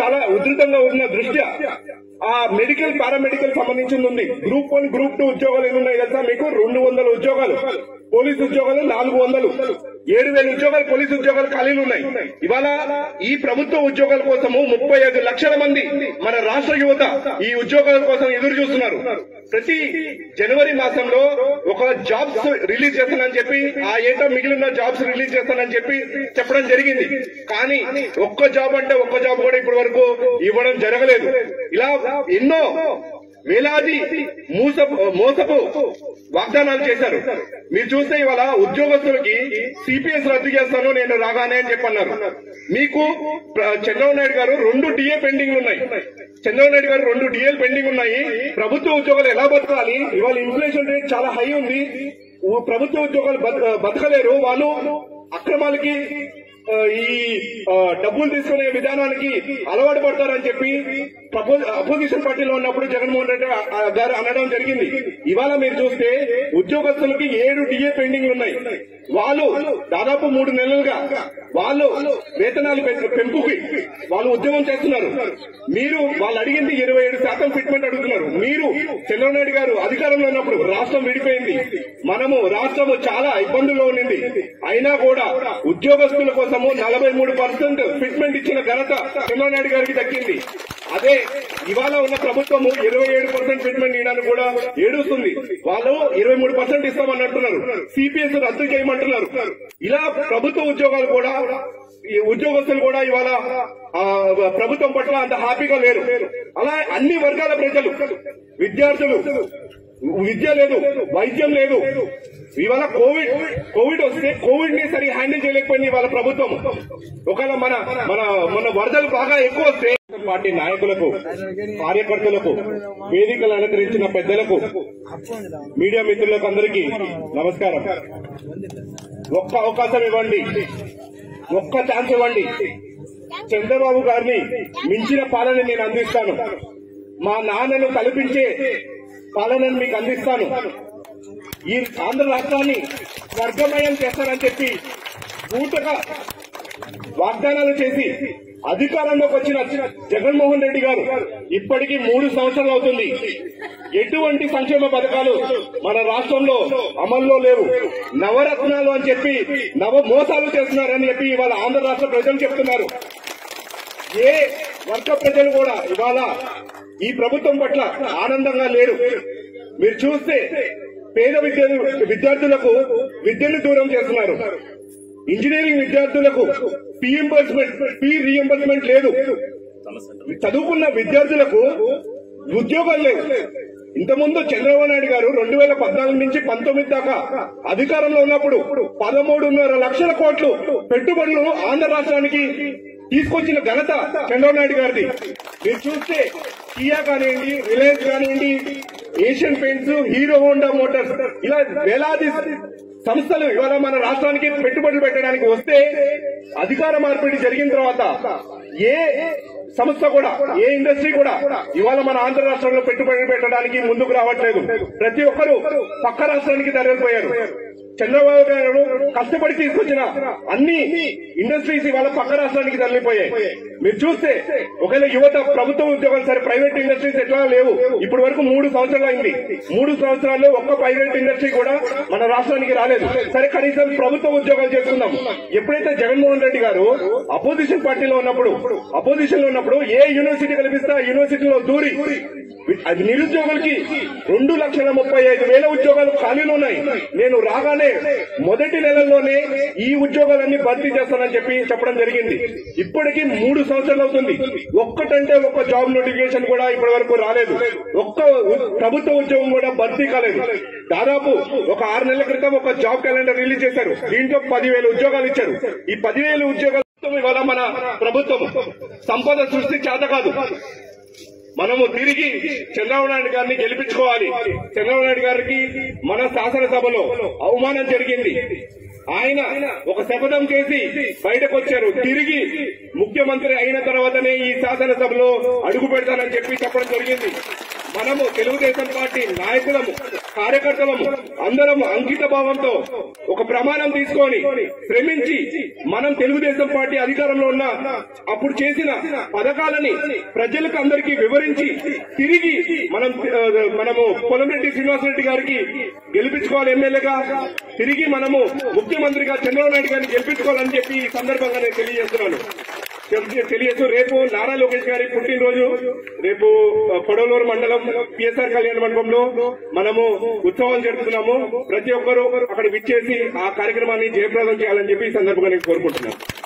చాలా ఉధృతంగా ఉన్న దృష్ట్యా ఆ మెడికల్ పారామెడికల్ సంబంధించింది ఉంది గ్రూప్ వన్ గ్రూప్ టూ ఉద్యోగాలు ఎన్ని ఉన్నాయి కదా మీకు రెండు వందల ఉద్యోగాలు పోలీసు ఉద్యోగాలు నాలుగు వందలు ఏడు వేల ఉద్యోగాలు పోలీసు ఉద్యోగాలు ఖాళీలు ఉన్నాయి ఇవాళ ఈ ప్రభుత్వ ఉద్యోగాల కోసము ముప్పై ఐదు లక్షల మంది మన రాష్ట్ర యువత ఈ ఉద్యోగాల కోసం ఎదురు చూస్తున్నారు ప్రతి జనవరి మాసంలో ఒక జాబ్స్ రిలీజ్ చేస్తానని చెప్పి ఆ ఏటా మిగిలిన జాబ్స్ రిలీజ్ చేస్తానని చెప్పి చెప్పడం జరిగింది కానీ ఒక్క జాబ్ అంటే ఒక్క జాబ్ కూడా ఇప్పటి వరకు ఇవ్వడం జరగలేదు ఇలా ఎన్నో వేలాది మూసపు మోసపు వాగ్దానాలు చేశారు మీరు చూస్తే ఇవాళ ఉద్యోగస్తులకి సిపిఎస్ రద్దు చేస్తాను నేను రాగానే అని చెప్పన్నారు మీకు ప్ర- చంద్రబాబు నాయుడు గారు రెండు డిఏ పెండింగ్ ఉన్నాయి చంద్రబాబు నాయుడు గారు రెండు డిఏలు పెండింగ్ ఉన్నాయి ప్రభుత్వ ఉద్యోగాలు ఎలా బతకాలి ఇవాళ ఇన్ఫ్లేషన్ రేట్ చాలా హై ఉంది ఉ- ప్రభుత్వ ఉద్యోగాలు బత- బతకలేరు వాళ్ళు అక్రమాలకి ఆ, ఈ ఆ, డబ్బులు తీసుకునే విధానానికి అలవాటు పడతారని చెప్పి ప్రపో- అపోజిషన్ పార్టీలో ఉన్నప్పుడు జగన్మోహన్ రెడ్డి ఆ- ఆ గారు అనడం జరిగింది ఇవాళ మీరు చూస్తే ఉద్యోగస్తులకి ఏడు డిఏ పెండింగ్ ఉన్నాయి వాళ్ళు దాదాపు మూడు నెలలుగా వాళ్ళు వేతనాలు పెంచ- పెంపుకి వాళ్ళు ఉద్యమం చేస్తున్నారు మీరు వాళ్ళు అడిగింది ఇరవై ఏడు శాతం ఫిట్మెంట్ అడుగుతున్నారు మీరు చంద్రబాబు నాయుడు గారు అధికారంలో ఉన్నప్పుడు రాష్ట్రం విడిపోయింది మనము రాష్ట్రము చాలా ఇబ్బందుల్లో ఉండింది అయినా కూడా ఉద్యోగస్తుల కోసము నలభై మూడు పర్సెంట్ ఫిట్మెంట్ ఇచ్చిన ఘనత చంద్రబాబు నాయుడు గారికి దక్కింది అదే ఇవాళ ఉన్న ప్రభుత్వము ఇరవై ఏడు పర్సెంట్ ఫిట్మెంట్ ఇవ్వడానికి కూడా ఏడుస్తుంది వాళ్ళు ఇరవై మూడు పర్సెంట్ ఇస్తామని అంటున్నారు సిపిఎస్ రద్దు చేయమంటున్నారు ఇలా ప్రభుత్వ ఉద్యోగాలు కూడా ఈ ఉద్యోగస్తులు కూడా ఇవాళ ఆ, ప్రభుత్వం పట్ల అంత హ్యాపీగా లేరు అలా అన్ని వర్గాల ప్రజలు విద్యార్థులు విద్య లేదు వైద్యం లేదు ఇవాళ కోవిడ్ కోవిడ్ వస్తే కోవిడ్ ని సరి హ్యాండిల్ చేయలేకపోయింది ఇవాళ ప్రభుత్వం ఒకవేళ మన మన మన వరదలు బాగా ఎక్కువ వస్తే పార్టీ నాయకులకు కార్యకర్తలకు వేదికలు అలంకరించిన పెద్దలకు మీడియా మిత్రులకు అందరికీ నమస్కారం ఒక్క అవకాశం ఇవ్వండి ఒక్క ఛాన్స్ ఇవ్వండి చంద్రబాబు గారిని మించిన పాలన నేను అందిస్తాను మా నాన్నను కల్పించే పాలనను మీకు అందిస్తాను ఈ ఆంధ్ర రాష్ట్రాన్ని స్వర్గమయం చేస్తానని చెప్పి పూటగా వాగ్దానాలు చేసి అధికారంలోకి వచ్చిన జగన్మోహన్ రెడ్డి గారు ఇప్పటికీ మూడు సంవత్సరాలు అవుతుంది ఎటువంటి సంక్షేమ పథకాలు మన రాష్ట్రంలో అమల్లో లేవు నవరత్నాలు అని చెప్పి నవ మోసాలు చేస్తున్నారని చెప్పి ఇవాళ ఆంధ్ర రాష్ట్ర ప్రజలు చెప్తున్నారు ఏ వర్గ ప్రజలు కూడా ఇవాళ ఈ ప్రభుత్వం పట్ల ఆనందంగా లేరు మీరు చూస్తే పేద విద్య విద్యార్థులకు విద్యను దూరం చేస్తున్నారు ఇంజనీరింగ్ విద్యార్థులకు రీఎంబర్స్మెంట్ ఫీ రీఎంబర్స్మెంట్ లేదు చదువుకున్న విద్యార్థులకు ఉద్యోగాలు లేవు ఇంతకుముందు చంద్రబాబు నాయుడు గారు రెండు వేల పద్నాలుగు నుంచి పంతొమ్మిది దాకా అధికారంలో ఉన్నప్పుడు పదమూడున్నర లక్షల కోట్లు పెట్టుబడులు ఆంధ్ర రాష్ట్రానికి తీసుకొచ్చిన ఘనత చంద్రబాబు నాయుడు గారిది మీరు చూస్తే కియా కానివ్వండి రిలయన్స్ కానివ్వండి ఏషియన్ పెయింట్స్ హీరో హోండా మోటార్స్ ఇలా వేలాది సంస్థలు ఇవాళ మన రాష్ట్రానికి పెట్టుబడులు పెట్టడానికి వస్తే అధికార మార్పిడి జరిగిన తర్వాత ఏ సంస్థ కూడా ఏ ఇండస్ట్రీ కూడా ఇవాళ మన ఆంధ్ర రాష్ట్రంలో పెట్టుబడి పెట్టడానికి ముందుకు రావట్లేదు ప్రతి ఒక్కరూ పక్క రాష్ట్రానికి తరలిపోయారు చంద్రబాబు గారు కష్టపడి తీసుకొచ్చిన అన్ని ఇండస్ట్రీస్ ఇవాళ పక్క రాష్ట్రానికి తరలిపోయాయి మీరు చూస్తే ఒకవేళ యువత ప్రభుత్వ ఉద్యోగాలు సరే ప్రైవేట్ ఇండస్ట్రీస్ ఎట్లా లేవు ఇప్పటి వరకు మూడు సంవత్సరాలు అయింది మూడు సంవత్సరాల్లో ఒక్క ప్రైవేట్ ఇండస్ట్రీ కూడా మన రాష్ట్రానికి రాలేదు సరే కనీసం ప్రభుత్వ ఉద్యోగాలు చేసుకుందాం ఎప్పుడైతే జగన్మోహన్ రెడ్డి గారు అపోజిషన్ పార్టీలో ఉన్నప్పుడు అపోజిషన్ లో ఉన్నప్పుడు ఏ యూనివర్సిటీ కల్పిస్తే ఆ యూనివర్సిటీలో దూరి అది నిరుద్యోగులకి రెండు లక్షల ముప్పై ఐదు వేల ఉద్యోగాలు ఖాళీలు ఉన్నాయి నేను రాగానే మొదటి నెలల్లోనే ఈ ఉద్యోగాలన్నీ భర్తీ చేస్తానని చెప్పి చెప్పడం జరిగింది ఇప్పటికీ మూడు సంవత్సరాలు అవుతుంది ఒక్కటంటే ఒక్క జాబ్ నోటిఫికేషన్ కూడా ఇప్పటి వరకు రాలేదు ఒక్క ఉ- ప్రభుత్వ ఉద్యోగం కూడా భర్తీ కాలేదు దాదాపు ఒక ఆరు నెలల క్రితం ఒక జాబ్ క్యాలెండర్ రిలీజ్ చేశారు దీంట్లో పదివేల ఉద్యోగాలు ఇచ్చారు ఈ పదివేల ఉద్యోగాలు ఇవాళ మన ప్రభుత్వం సంపద సృష్టి చేత కాదు మనము తిరిగి చంద్రబాబు నాయుడు గారిని గెలిపించుకోవాలి చంద్రబాబు నాయుడు గారికి మన శాసనసభలో అవమానం జరిగింది ఆయన ఒక శపథం చేసి బయటకు వచ్చారు తిరిగి ముఖ్యమంత్రి అయిన తర్వాతనే ఈ శాసనసభలో అడుగు పెడతానని చెప్పి చెప్పడం జరిగింది మనము తెలుగుదేశం పార్టీ నాయకులము కార్యకర్తలము అందరం అంకిత భావంతో ఒక ప్రమాణం తీసుకొని శ్రమించి మనం తెలుగుదేశం పార్టీ అధికారంలో ఉన్న అప్పుడు చేసిన పథకాలని ప్రజలకు అందరికీ వివరించి తిరిగి మనం ఆ, మనము పొలంరెడ్డి శ్రీనివాసరెడ్డి గారికి గెలిపించుకోవాలి ఎమ్మెల్యేగా తిరిగి మనము ముఖ్యమంత్రిగా చంద్రబాబు నాయుడు గారిని గెలిపించుకోవాలని చెప్పి ఈ సందర్భంగా నేను తెలియజేస్తున్నాను చెప్- తెలియదు రేపు నారా లోకేష్ గారి పుట్టినరోజు రేపు ఆ, పొడవలూరు మండలం పిఎస్ఆర్ కళ్యాణ మండపంలో మనము ఉత్సవాలు జరుపుతున్నాము ప్రతి ఒక్కరూ అక్కడ విచ్చేసి ఆ కార్యక్రమాన్ని జయప్రదం చేయాలని చెప్పి ఈ సందర్భంగా నేను కోరుకుంటున్నాను